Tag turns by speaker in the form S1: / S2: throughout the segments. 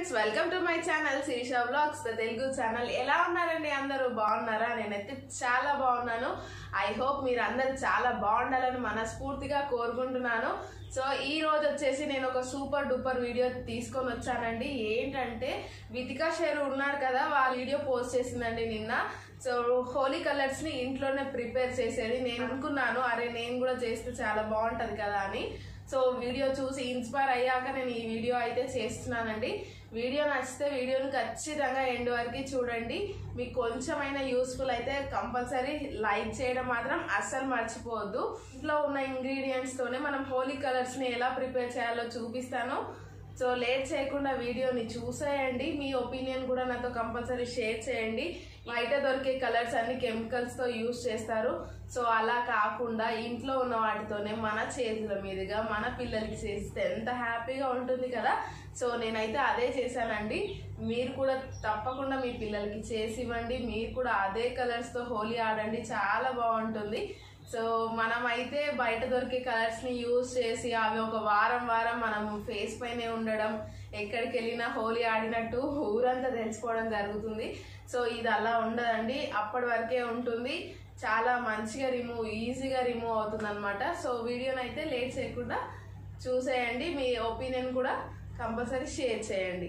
S1: friends welcome to my channel Sirisha vlogs the Telugu channel ఎలా ఉన్నారండి అందరూ బాగున్నారా నేనైతే చాలా బాగున్నాను ఐ హోప్ మీరు అందరూ చాలా బాగుండాలని మనస్ఫూర్తిగా కోరుకుంటున్నాను సో ఈ రోజు వచ్చేసి నేను ఒక సూపర్ డూపర్ వీడియో తీసుకొని వచ్చానండి ఏంటంటే వితికా షేర్ ఉన్నారు కదా వాళ్ళ వీడియో పోస్ట్ చేసిందండి నిన్న సో హోలీ కలర్స్ ని ఇంట్లోనే ప్రిపేర్ చేసేది నేను అనుకున్నాను అరే నేను కూడా చేస్తే చాలా బాగుంటది కదా అని సో వీడియో చూసి ఇన్స్పైర్ అయ్యాక నేను ఈ వీడియో అయితే చేస్తున్నానండి వీడియో నచ్చితే వీడియోని ఖచ్చితంగా ఎండ్ వరకు చూడండి మీకు కొంచెమైనా యూస్ఫుల్ అయితే కంపల్సరీ లైక్ చేయడం మాత్రం అస్సలు మర్చిపోవద్దు ఇంట్లో ఉన్న ఇంగ్రీడియంట్స్ తోనే మనం హోలీ కలర్స్ ని ఎలా ప్రిపేర్ చేయాలో చూపిస్తాను సో లేట్ చేయకుండా వీడియోని చూసేయండి మీ ఒపీనియన్ కూడా నాతో కంపల్సరీ షేర్ చేయండి బయట దొరికే కలర్స్ అన్ని కెమికల్స్ తో యూస్ చేస్తారు సో అలా కాకుండా ఇంట్లో ఉన్న వాటితోనే మన చేతుల మీదుగా మన పిల్లలకి చేస్తే ఎంత హ్యాపీగా ఉంటుంది కదా సో నేనైతే అదే చేశానండి మీరు కూడా తప్పకుండా మీ పిల్లలకి చేసి ఇవ్వండి మీరు కూడా అదే కలర్స్ తో హోలీ ఆడండి చాలా బాగుంటుంది సో మనం అయితే బయట దొరికే కలర్స్ ని యూజ్ చేసి అవి ఒక వారం వారం మనం ఫేస్ పైనే ఉండడం ఎక్కడికి వెళ్ళినా హోలీ ఆడినట్టు ఊరంతా తెలిసిపోవడం జరుగుతుంది సో ఇది అలా ఉండదండి అప్పటి వరకే ఉంటుంది చాలా మంచిగా రిమూవ్ ఈజీగా రిమూవ్ అవుతుంది అనమాట సో వీడియోని అయితే లేట్ చేయకుండా చూసేయండి మీ ఒపీనియన్ కూడా కంపల్సరీ షేర్ చేయండి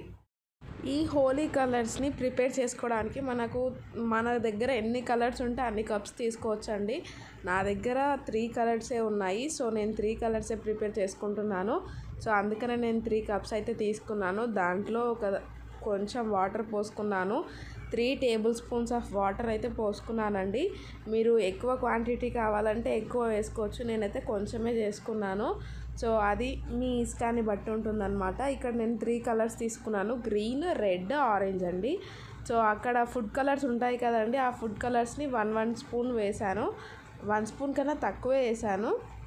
S1: ఈ హోలీ కలర్స్ని ప్రిపేర్ చేసుకోవడానికి మనకు మన దగ్గర ఎన్ని కలర్స్ ఉంటే అన్ని కప్స్ తీసుకోవచ్చండి నా దగ్గర త్రీ కలర్సే ఉన్నాయి సో నేను త్రీ కలర్సే ప్రిపేర్ చేసుకుంటున్నాను సో అందుకనే నేను త్రీ కప్స్ అయితే తీసుకున్నాను దాంట్లో ఒక కొంచెం వాటర్ పోసుకున్నాను three tablespoons of water అయితే పోసుకున్నానండి మీరు ఎక్కువ క్వాంటిటీ కావాలంటే ఎక్కువ వేసుకోవచ్చు నేనైతే కొంచెమే చేసుకున్నాను సో అది మీ ఇష్టాన్ని బట్టి ఉంటుందన్నమాట ఇక్కడ నేను త్రీ కలర్స్ తీసుకున్నాను గ్రీన్ రెడ్ ఆరెంజ్ అండి సో అక్కడ ఫుడ్ కలర్స్ ఉంటాయి కదండి ఆ ఫుడ్ కలర్స్ని వన్ వన్ స్పూన్ వేసాను వన్ స్పూన్ కన్నా తక్కువే వేసాను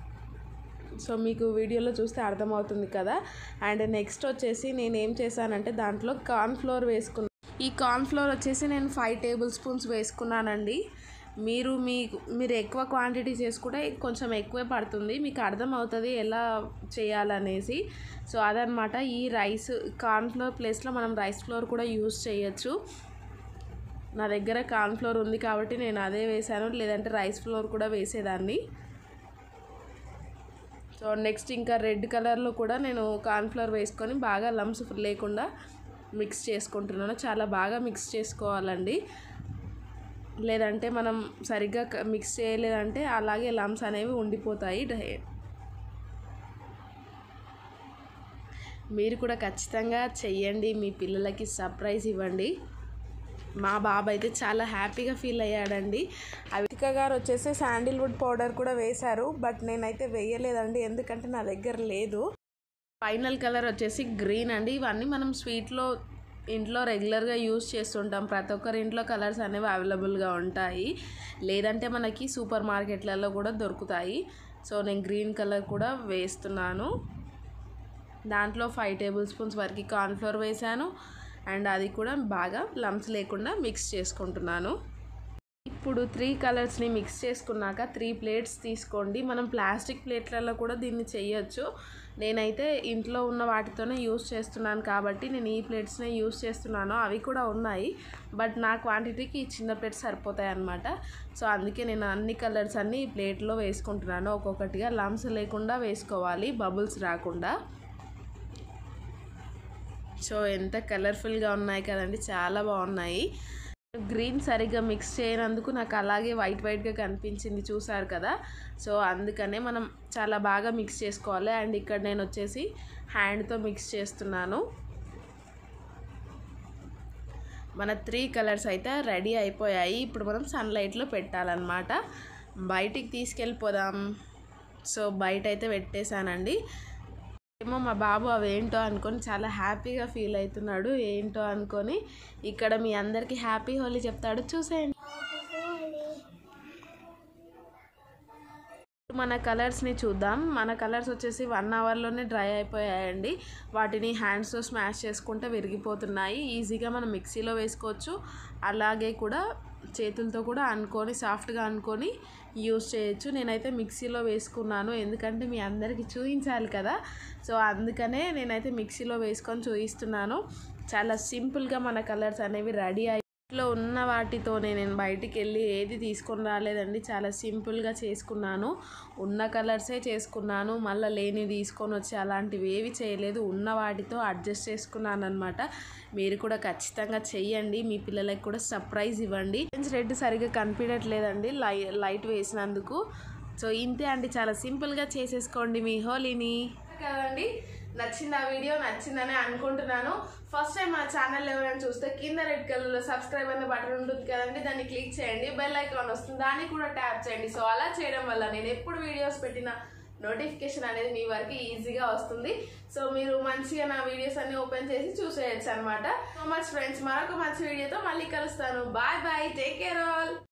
S1: సో మీకు వీడియోలో చూస్తే అర్థమవుతుంది కదా అండ్ నెక్స్ట్ వచ్చేసి నేను ఏం చేశానంటే దాంట్లో కార్న్ ఫ్లోర్ వేసుకున్నాను ఈ కార్న్ ఫ్లోర్ వచ్చేసి నేను ఫైవ్ టేబుల్ స్పూన్స్ వేసుకున్నానండి మీరు మీకు మీరు ఎక్కువ క్వాంటిటీ చేసుకుంటే కొంచెం ఎక్కువే పడుతుంది మీకు అర్థమవుతుంది ఎలా చేయాలనేసి సో అదనమాట ఈ రైస్ కార్న్ ఫ్లోర్ ప్లేస్లో మనం రైస్ ఫ్లోర్ కూడా యూస్ చేయొచ్చు నా దగ్గర కార్న్ ఫ్లోర్ ఉంది కాబట్టి నేను అదే వేసాను లేదంటే రైస్ ఫ్లోర్ కూడా వేసేదాన్ని సో నెక్స్ట్ ఇంకా రెడ్ కలర్లో కూడా నేను కార్న్ఫ్లవర్ వేసుకొని బాగా లమ్స్ లేకుండా మిక్స్ చేసుకుంటున్నాను చాలా బాగా మిక్స్ చేసుకోవాలండి లేదంటే మనం సరిగ్గా మిక్స్ చేయలేదంటే అలాగే లమ్స్ అనేవి ఉండిపోతాయి మీరు కూడా ఖచ్చితంగా చెయ్యండి మీ పిల్లలకి సర్ప్రైజ్ ఇవ్వండి మా బాబు అయితే చాలా హ్యాపీగా ఫీల్ అయ్యాడండి అవితిక గారు వచ్చేసి శాండిల్వుడ్ పౌడర్ కూడా వేశారు బట్ నేనైతే వేయలేదండి ఎందుకంటే నా దగ్గర లేదు ఫైనల్ కలర్ వచ్చేసి గ్రీన్ అండి ఇవన్నీ మనం స్వీట్లో ఇంట్లో రెగ్యులర్గా యూస్ చేస్తుంటాం ప్రతి ఒక్కరి ఇంట్లో కలర్స్ అనేవి అవైలబుల్గా ఉంటాయి లేదంటే మనకి సూపర్ మార్కెట్లలో కూడా దొరుకుతాయి సో నేను గ్రీన్ కలర్ కూడా వేస్తున్నాను దాంట్లో ఫైవ్ టేబుల్ స్పూన్స్ వరకు కార్న్ఫ్లోర్ వేసాను అండ్ అది కూడా బాగా లమ్స్ లేకుండా మిక్స్ చేసుకుంటున్నాను ఇప్పుడు త్రీ కలర్స్ని మిక్స్ చేసుకున్నాక త్రీ ప్లేట్స్ తీసుకోండి మనం ప్లాస్టిక్ ప్లేట్లలో కూడా దీన్ని చేయొచ్చు నేనైతే ఇంట్లో ఉన్న వాటితోనే యూస్ చేస్తున్నాను కాబట్టి నేను ఈ ప్లేట్స్నే యూస్ చేస్తున్నాను అవి కూడా ఉన్నాయి బట్ నా క్వాంటిటీకి ఈ చిన్న ప్లేట్స్ సరిపోతాయి అన్నమాట సో అందుకే నేను అన్ని కలర్స్ అన్ని ఈ ప్లేట్లో వేసుకుంటున్నాను ఒక్కొక్కటిగా లమ్స్ లేకుండా వేసుకోవాలి బబుల్స్ రాకుండా సో ఎంత కలర్ఫుల్గా ఉన్నాయి కదండి చాలా బాగున్నాయి గ్రీన్ సరిగ్గా మిక్స్ చేయనందుకు నాకు అలాగే వైట్ వైట్గా కనిపించింది చూసారు కదా సో అందుకనే మనం చాలా బాగా మిక్స్ చేసుకోవాలి అండ్ ఇక్కడ నేను వచ్చేసి హ్యాండ్తో మిక్స్ చేస్తున్నాను మన త్రీ కలర్స్ అయితే రెడీ అయిపోయాయి ఇప్పుడు మనం సన్లైట్లో పెట్టాలన్నమాట బయటికి తీసుకెళ్ళిపోదాం సో బయట అయితే పెట్టేశానండి ఏమో మా బాబు అవేంటో అనుకొని చాలా హ్యాపీగా ఫీల్ అవుతున్నాడు ఏంటో అనుకొని ఇక్కడ మీ అందరికీ హ్యాపీ హోలీ చెప్తాడు చూసేయండి మన కలర్స్ని చూద్దాం మన కలర్స్ వచ్చేసి వన్ అవర్లోనే డ్రై అయిపోయాయండి వాటిని హ్యాండ్స్తో స్మాష్ చేసుకుంటే విరిగిపోతున్నాయి ఈజీగా మనం మిక్సీలో వేసుకోవచ్చు అలాగే కూడా చేతులతో కూడా అనుకొని సాఫ్ట్గా అనుకొని యూస్ చేయొచ్చు నేనైతే మిక్సీలో వేసుకున్నాను ఎందుకంటే మీ అందరికీ చూపించాలి కదా సో అందుకనే నేనైతే మిక్సీలో వేసుకొని చూపిస్తున్నాను చాలా సింపుల్గా మన కలర్స్ అనేవి రెడీ అయ్యి ఇంట్లో ఉన్న వాటితోనే నేను బయటికి వెళ్ళి ఏది తీసుకొని రాలేదండి చాలా సింపుల్గా చేసుకున్నాను ఉన్న కలర్సే చేసుకున్నాను మళ్ళీ లేని తీసుకొని వచ్చి అలాంటివి ఏవి చేయలేదు ఉన్న వాటితో అడ్జస్ట్ చేసుకున్నాను అనమాట మీరు కూడా ఖచ్చితంగా చెయ్యండి మీ పిల్లలకి కూడా సర్ప్రైజ్ ఇవ్వండి రెడ్ సరిగ్గా కనిపించట్లేదండి లై లైట్ వేసినందుకు సో ఇంతే అండి చాలా సింపుల్గా చేసేసుకోండి మీ హోలీని కదండి నచ్చింది ఆ వీడియో నచ్చిందని అనుకుంటున్నాను ఫస్ట్ టైం మా ఛానల్ ఎవరైనా చూస్తే కింద రెడ్ కలర్లో సబ్స్క్రైబ్ అనే బటన్ ఉంటుంది కదండి దాన్ని క్లిక్ చేయండి బెల్ ఐకాన్ వస్తుంది దాన్ని కూడా ట్యాప్ చేయండి సో అలా చేయడం వల్ల నేను ఎప్పుడు వీడియోస్ పెట్టినా నోటిఫికేషన్ అనేది మీ వరకు ఈజీగా వస్తుంది సో మీరు మంచిగా నా వీడియోస్ అన్ని ఓపెన్ చేసి చూసేయచ్చు అనమాట సో మచ్ ఫ్రెండ్స్ మరొక మంచి వీడియోతో మళ్ళీ కలుస్తాను bye bye take care all